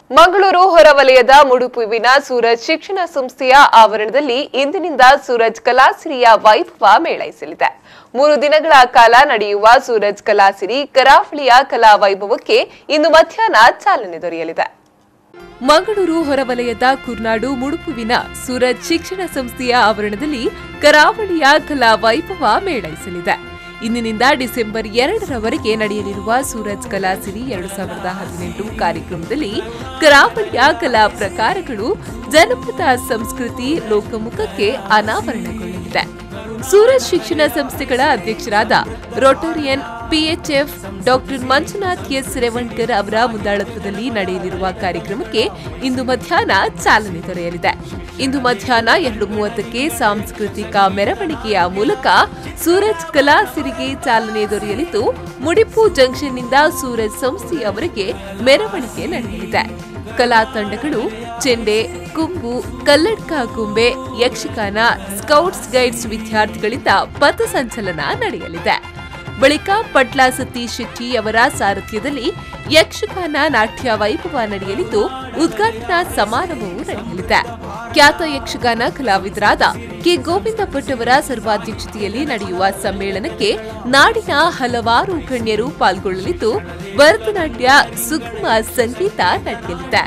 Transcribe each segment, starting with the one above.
ಮಂಗಳೂರು ಹೊರವಲಯದ ಮುಡುಪುವಿನ ಸೂರಜ್ ಶಿಕ್ಷಣ ಸಂಸ್ಥೆಯ ಆವರಣದಲ್ಲಿ ಇಂದಿನಿಂದ ಸೂರಜ್ ಕಲಾಸಿರಿಯ ವೈಭವ ಮೇಳೈಸಲಿದೆ ಮೂರು ದಿನಗಳ ಕಾಲ ನಡೆಯುವ ಸೂರಜ್ ಕಲಾಸಿರಿ ಕರಾವಳಿಯ ಕಲಾ ವೈಭವಕ್ಕೆ ಇಂದು ಮಧ್ಯಾಹ್ನ ಚಾಲನೆ ದೊರೆಯಲಿದೆ ಮಂಗಳೂರು ಹೊರವಲಯದ ಕುರ್ನಾಡು ಮುಡುಪುವಿನ ಸೂರಜ್ ಶಿಕ್ಷಣ ಸಂಸ್ಥೆಯ ಆವರಣದಲ್ಲಿ ಕರಾವಳಿಯ ಕಲಾ ವೈಭವ ಮೇಳೈಸಲಿದೆ ಇಂದಿನಿಂದ ಡಿಸೆಂಬರ್ ಎರಡರವರೆಗೆ ನಡೆಯಲಿರುವ ಸೂರಜ್ ಕಲಾಸಿರಿ ಎರಡು ಸಾವಿರದ ಹದಿನೆಂಟು ಕಾರ್ಯಕ್ರಮದಲ್ಲಿ ಕರಾವಳಿಯ ಕಲಾ ಪ್ರಕಾರಗಳು ಜನಪದ ಸಂಸ್ಕೃತಿ ಲೋಕಮುಖಕ್ಕೆ ಅನಾವರಣಗೊಳ್ಳಲಿದೆ ಸೂರಜ್ ಶಿಕ್ಷಣ ಸಂಸ್ಥೆಗಳ ಅಧ್ಯಕ್ಷರಾದ Rotarian PHF doctor Manjunath S Revankar ಅವರ ಮುಂದಾಳತ್ವದಲ್ಲಿ ನಡೆಯಲಿರುವ ಕಾರ್ಯಕ್ರಮಕ್ಕೆ ಇಂದು ಮಧ್ಯಾಹ್ನ ಚಾಲನೆ ದೊರೆಯಲಿದೆ ಇಂದು ಮಧ್ಯಾಹ್ನ ಎರಡು ಮೂವತ್ತಕ್ಕೆ ಸಾಂಸ್ಕೃತಿಕ ಮೆರವಣಿಗೆಯ ಮೂಲಕ ಸೂರಜ್ ಕಲಾ ಸಿರಿಗೆ ಚಾಲನೆ ದೊರೆಯಲಿದ್ದು ಮುಡಿಪು ಜಂಕ್ಷನ್ನಿಂದ ಸೂರಜ್ ಸಂಸ್ಥೆಯವರೆಗೆ ಮೆರವಣಿಗೆ ನಡೆಯಲಿದೆ ಕಲಾ ತಂಡಗಳು ಚೆಂಡೆ ಕುಂಬು ಕಲ್ಲಡ್ಕ ಗೊಂಬೆ ಯಕ್ಷಗಾನ ಸ್ಕೌಟ್ಸ್ ಗೈಡ್ಸ್ ವಿದ್ಯಾರ್ಥಿಗಳಿಂದ ಪಥಸಂಚಲನ ನಡೆಯಲಿದೆ ಬಳಿಕ ಪಟ್ಲ ಸತೀಶ್ ಶೆಟ್ಟಿ ಅವರ ಸಾರಥ್ಯದಲ್ಲಿ ಯಕ್ಷಗಾನ ನಾಟ್ಯ ವೈಭವ ನಡೆಯಲಿದ್ದು ಉದ್ಘಾಟನಾ ಸಮಾರಂಭವೂ ನಡೆಯಲಿದೆ ಖ್ಯಾತ ಯಕ್ಷಗಾನ ಕಲಾವಿದರಾದ ಕೆ ಗೋವಿಂದ ಭಟ್ ಅವರ ಸರ್ವಾಧ್ಯಕ್ಷತೆಯಲ್ಲಿ ನಡೆಯುವ ಸಮ್ಮೇಳನಕ್ಕೆ ನಾಡಿನ ಹಲವಾರು ಗಣ್ಯರು ಪಾಲ್ಗೊಳ್ಳಲಿದ್ದು ಭರತನಾಟ್ಯ ಸುಗಮ ಸಂಗೀತ ನಡೆಯಲಿದೆ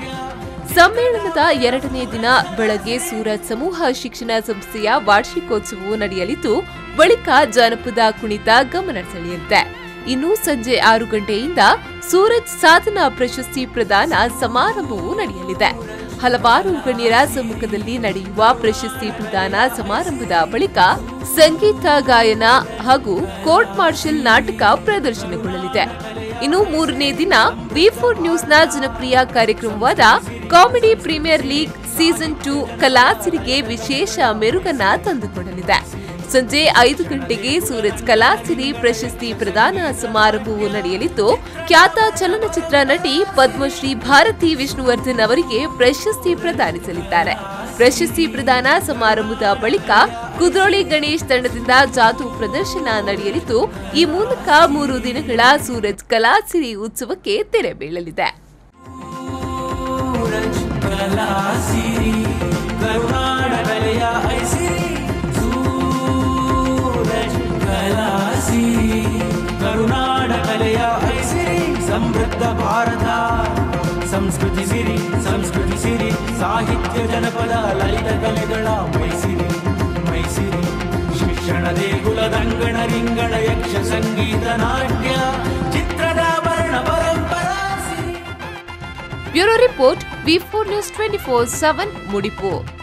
ಸಮ್ಮೇಳನದ ಎರಡನೇ ದಿನ ಬೆಳಗ್ಗೆ ಸೂರಜ್ ಸಮೂಹ ಶಿಕ್ಷಣ ಸಂಸ್ಥೆಯ ವಾರ್ಷಿಕೋತ್ಸವವು ನಡೆಯಲಿದ್ದು ಬಳಿಕ ಜಾನಪದ ಕುಣಿತ ಗಮನ ಸೆಳೆಯಲಿದೆ ಇನ್ನು ಸಂಜೆ ಆರು ಗಂಟೆಯಿಂದ ಸೂರಜ್ ಸಾಧನಾ ಪ್ರಶಸ್ತಿ ಪ್ರದಾನ ಸಮಾರಂಭವೂ ನಡೆಯಲಿದೆ ಹಲವಾರು ಗಣ್ಯರ ಸಮ್ಮುಖದಲ್ಲಿ ನಡೆಯುವ ಪ್ರಶಸ್ತಿ ಪ್ರದಾನ ಸಮಾರಂಭದ ಬಳಿಕ ಸಂಗೀತ ಗಾಯನ ಹಾಗೂ ಕೋರ್ಟ್ ಮಾರ್ಷಲ್ ನಾಟಕ ಪ್ರದರ್ಶನಗೊಳ್ಳಲಿದೆ ಇನ್ನು ಮೂರನೇ ದಿನ ವಿ ಫೋರ್ ನ್ಯೂಸ್ನ ಜನಪ್ರಿಯ ಕಾರ್ಯಕ್ರಮವಾದ comedy premier league season two ಕಲಾಸಿರಿಗೆ ವಿಶೇಷ ಮೆರುಗನ್ನ ತಂದುಕೊಡಲಿದೆ ಸಂಜೆ ಐದು ಗಂಟೆಗೆ ಸೂರಜ್ ಕಲಾಸಿರಿ ಪ್ರಶಸ್ತಿ ಪ್ರದಾನ ಸಮಾರಂಭವು ನಡೆಯಲಿದ್ದು ಖ್ಯಾತ ಚಲನಚಿತ್ರ ನಟಿ ಪದ್ಮಶ್ರೀ ಭಾರತಿ ವಿಷ್ಣುವರ್ಧನ್ ಅವರಿಗೆ ಪ್ರಶಸ್ತಿ ಪ್ರದಾನಿಸಲಿದ್ದಾರೆ ಪ್ರಶಸ್ತಿ ಪ್ರದಾನ ಸಮಾರಂಭದ ಬಳಿಕ ಕುದ್ರೋಳಿ ಗಣೇಶ್ ತಂಡದಿಂದ ಜಾದೂ ಪ್ರದರ್ಶನ ನಡೆಯಲಿದ್ದು ಈ ಮೂಲಕ ಮೂರು ದಿನಗಳ ಸೂರಜ್ ಕಲಾಸಿರಿ ಉತ್ಸವಕ್ಕೆ ತೆರೆ ಬೀಳಲಿದೆ ಕಲಾಸಿರಿ ಕರುನಾಡ ಕಲೆಯ ಐಸಿರಿ ಸೂರಜ್ ಕಲಾಸಿರಿ ಕರುನಾಡ ಕಲೆಯ ಐಸಿರಿ ಸಮೃದ್ಧ ಭಾರತ ಸಂಸ್ಕೃತಿ ಸಿರಿ ಸಂಸ್ಕೃತಿ ಸಿರಿ ಸಾಹಿತ್ಯ ಜನಪದ ಲಲಿತ ಕಲೆಗಳ ಮೈಸಿರಿ ಮೈಸಿರಿ ಶಿಕ್ಷಣ ದೇಗುಲದಂಗಣ ರಿಂಗಣ ಯಕ್ಷ ಸಂಗೀತ ನಾಟ್ಯ ಚಿತ್ರದ ವರ್ಣ ಪರಂಪರಾ ಸಿರಿ bureau report V four news twenty four seven ಮುಡಿಪು